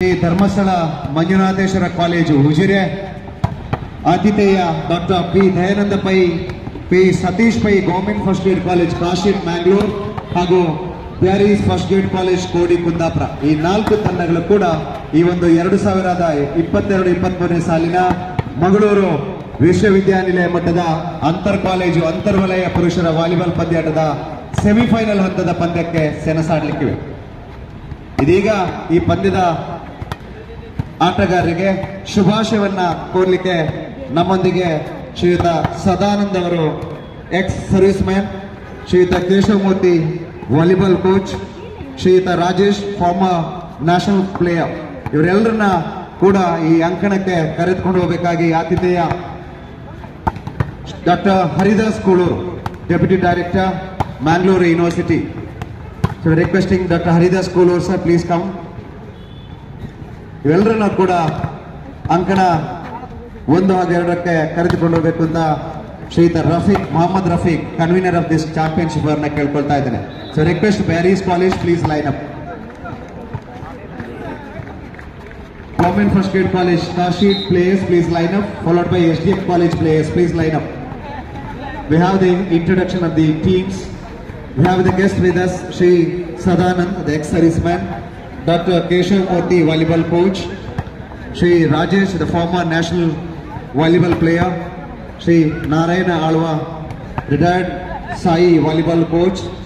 Shri Dharmasthala Manjunatheshwara college Ujire ಆತಿಥೇಯ doctor P Dayananda Pai P Satish Pai government first grade college ಕಾಶಿಪ್ Mangalore ಹಾಗೂ ಪ್ಯಾರೀಸ್ first grade college Kodi Kundapura ಈ ನಾಲ್ಕು ತಂಡಗಳು ಕೂಡ ಈ ಒಂದು ಎರಡು ಸಾವಿರದ ಇಪ್ಪತ್ತೆರಡು ಇಪ್ಪತ್ಮೂರನೇ ಸಾಲಿನ ಮಂಗಳೂರು ವಿಶ್ವವಿದ್ಯಾನಿಲಯ ಮಟ್ಟದ ಅಂತರ್ ಕಾಲೇಜು ಅಂತರ್ವಲಯ ಪುರುಷರ ವಾಲಿಬಾಲ್ ಪಂದ್ಯಾಟದ ಸೆಮಿಫೈನಲ್ ಹಂತದ ಪಂದ್ಯಕ್ಕೆ ಸೆಣಸಾಡಲಿಕ್ಕಿವೆ ಇದೀಗ ಈ ಪಂದ್ಯದ ಆಟಗಾರರಿಗೆ ಶುಭಾಶಯವನ್ನ ಕೋರ್ಲಿಕ್ಕೆ ನಮ್ಮೊಂದಿಗೆ ಶ್ರೀಯುತ ಸದಾನಂದ್ ಅವರು ಎಕ್ಸ್ ಸರ್ವಿಸ್ ಮ್ಯಾನ್ ಶ್ರೀಯುತ ಕೇಶವಮೂರ್ತಿ ವಾಲಿಬಾಲ್ ಕೋಚ್ ಶ್ರೀಯುತ ರಾಜೇಶ್ ಫಾರ್ಮರ್ ನ್ಯಾಷನಲ್ ಪ್ಲೇಯರ್ ಇವರೆಲ್ಲರನ್ನ ಕೂಡ ಈ ಅಂಕಣಕ್ಕೆ ಕರೆದುಕೊಂಡು ಹೋಗಬೇಕಾಗಿ ಆತಿಥೇಯ doctor Haridas Kuloor deputy director Mangalore university so requesting doctor Haridas Kuloor sir please come ಇವೆಲ್ಲರನ್ನ ಕೂಡ ಅಂಕಣ ಒಂದು ಹಾಗೂ ಎರಡಕ್ಕೆ ಕರೆದುಕೊಂಡು ಹೋಗ್ಬೇಕು ಅಂತ ಶ್ರೀಯುತ Rafeek Mohammed Rafeek convener of this championship ಅವರನ್ನ ಕೇಳ್ಕೊಳ್ತಾ ಇದ್ದೇನೆ ಸೊ ರಿಕ್ವೆಸ್ಟ್ ಪ್ಯಾರೀಸ್ college please line up Government First Grade College, Kashid players, please line up, followed by SDF College players, please line up. We have the introduction of the teams. We have the guest with us, Sri Sadanand, the ex-serviceman, Dr. Keshav Murthy, volleyball coach, Sri Rajesh, the former national volleyball player, Sri Narayana Alwa, retired Sai volleyball coach,